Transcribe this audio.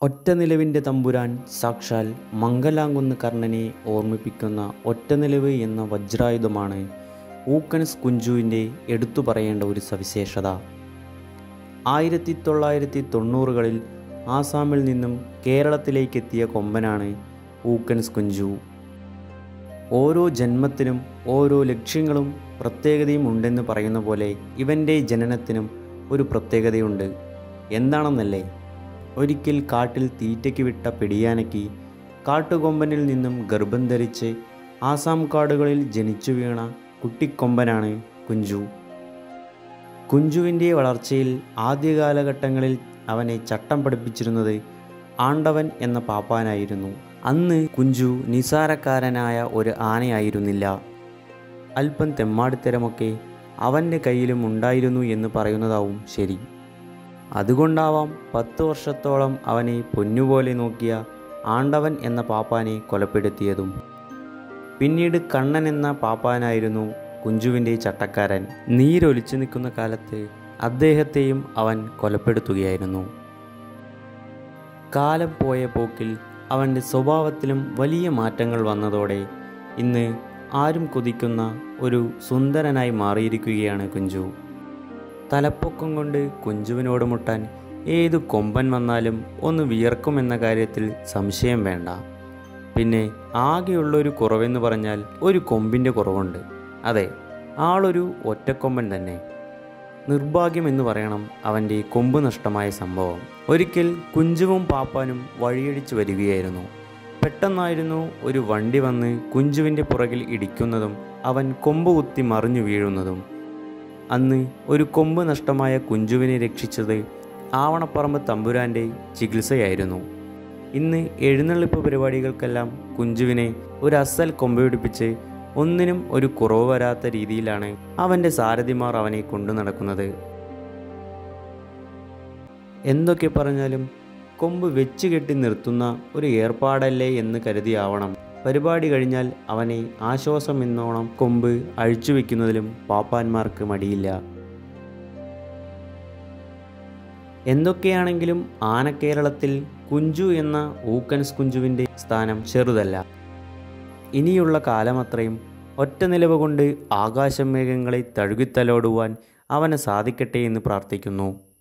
ഒറ്റനിലവിൻ്റെ തമ്പുരാൻ സാക്ഷാൽ മംഗലാംകുന്ന് കർണനെ ഓർമ്മിപ്പിക്കുന്ന ഒറ്റനിലവ് എന്ന വജ്രായുധമാണ് ഊക്കൻസ് കുഞ്ചുവിൻ്റെ എടുത്തു പറയേണ്ട ഒരു സവിശേഷത ആയിരത്തി തൊള്ളായിരത്തി തൊണ്ണൂറുകളിൽ ആസാമിൽ നിന്നും കേരളത്തിലേക്കെത്തിയ കൊമ്പനാണ് ഊക്കൻസ് കുഞ്ചു ഓരോ ജന്മത്തിനും ഓരോ ലക്ഷ്യങ്ങളും പ്രത്യേകതയും ഉണ്ടെന്ന് പറയുന്ന പോലെ ഇവൻ്റെ ജനനത്തിനും ഒരു പ്രത്യേകതയുണ്ട് എന്താണെന്നല്ലേ ഒരിക്കൽ കാട്ടിൽ തീറ്റയ്ക്ക് വിട്ട പിടിയാനയ്ക്ക് കാട്ടുകൊമ്പനിൽ നിന്നും ഗർഭം ധരിച്ച് ആസാം കാടുകളിൽ ജനിച്ചു വീണ കുട്ടിക്കൊമ്പനാണ് കുഞ്ചു കുഞ്ചുവിൻ്റെ വളർച്ചയിൽ ആദ്യ കാലഘട്ടങ്ങളിൽ അവനെ ചട്ടം പഠിപ്പിച്ചിരുന്നത് ആണ്ടവൻ എന്ന പാപ്പാനായിരുന്നു അന്ന് കുഞ്ചു നിസാരക്കാരനായ ഒരു ആനയായിരുന്നില്ല അല്പം തെമ്മാടിത്തരമൊക്കെ അവൻ്റെ കയ്യിലും ഉണ്ടായിരുന്നു എന്ന് പറയുന്നതാവും ശരി അതുകൊണ്ടാവാം പത്ത് വർഷത്തോളം അവനെ പൊന്നുപോലെ നോക്കിയ ആണ്ടവൻ എന്ന പാപ്പാനെ കൊലപ്പെടുത്തിയതും പിന്നീട് കണ്ണൻ എന്ന പാപ്പാനായിരുന്നു കുഞ്ചുവിൻ്റെ ചട്ടക്കാരൻ നീരൊലിച്ചു നിൽക്കുന്ന കാലത്ത് അദ്ദേഹത്തെയും അവൻ കൊലപ്പെടുത്തുകയായിരുന്നു കാലം പോയ പോക്കിൽ അവൻ്റെ സ്വഭാവത്തിലും വലിയ മാറ്റങ്ങൾ വന്നതോടെ ഇന്ന് ആരും കൊതിക്കുന്ന ഒരു സുന്ദരനായി മാറിയിരിക്കുകയാണ് കുഞ്ചു തലപ്പൊക്കം കൊണ്ട് കുഞ്ചുവിനോട് മുട്ടാൻ ഏതു കൊമ്പൻ വന്നാലും ഒന്ന് വിയർക്കുമെന്ന കാര്യത്തിൽ സംശയം വേണ്ട പിന്നെ ആകെയുള്ളൊരു കുറവെന്ന് പറഞ്ഞാൽ ഒരു കൊമ്പിൻ്റെ കുറവുണ്ട് അതെ ആളൊരു ഒറ്റക്കൊമ്പൻ തന്നെ നിർഭാഗ്യമെന്ന് പറയണം അവൻ്റെ കൊമ്പ് നഷ്ടമായ സംഭവം ഒരിക്കൽ കുഞ്ചുവും പാപ്പാനും വഴിയടിച്ചു വരികയായിരുന്നു പെട്ടെന്നായിരുന്നു ഒരു വണ്ടി വന്ന് കുഞ്ചുവിൻ്റെ പുറകിൽ ഇടിക്കുന്നതും അവൻ കൊമ്പ് കുത്തി മറിഞ്ഞു വീഴുന്നതും അന്ന് ഒരു കൊമ്പ് നഷ്ടമായ കുഞ്ചുവിനെ രക്ഷിച്ചത് ആവണപ്പറമ്പ് തമ്പുരാൻ്റെ ചികിത്സയായിരുന്നു ഇന്ന് എഴുന്നള്ളിപ്പ് പരിപാടികൾക്കെല്ലാം കുഞ്ചുവിനെ ഒരു അസൽ കൊമ്പ് പിടിപ്പിച്ച് ഒന്നിനും ഒരു കുറവ് വരാത്ത രീതിയിലാണ് അവൻ്റെ സാരഥിമാർ അവനെ കൊണ്ടു നടക്കുന്നത് എന്തൊക്കെ പറഞ്ഞാലും കൊമ്പ് വെച്ച് കെട്ടി നിർത്തുന്ന ഒരു ഏർപ്പാടല്ലേ എന്ന് കരുതിയാവണം പരിപാടി കഴിഞ്ഞാൽ അവനെ ആശ്വാസം എന്നോണം കൊമ്പ് അഴിച്ചുവെക്കുന്നതിലും പാപ്പാന്മാർക്ക് മടിയില്ല എന്തൊക്കെയാണെങ്കിലും ആനക്കേരളത്തിൽ കുഞ്ചു എന്ന ഊക്കൻസ് കുഞ്ചുവിൻ്റെ സ്ഥാനം ചെറുതല്ല ഇനിയുള്ള കാലമത്രയും ഒറ്റ നിലവ് കൊണ്ട് ആകാശമേഘങ്ങളെ തഴുകിത്തലോടുവാൻ അവന് സാധിക്കട്ടെ എന്ന് പ്രാർത്ഥിക്കുന്നു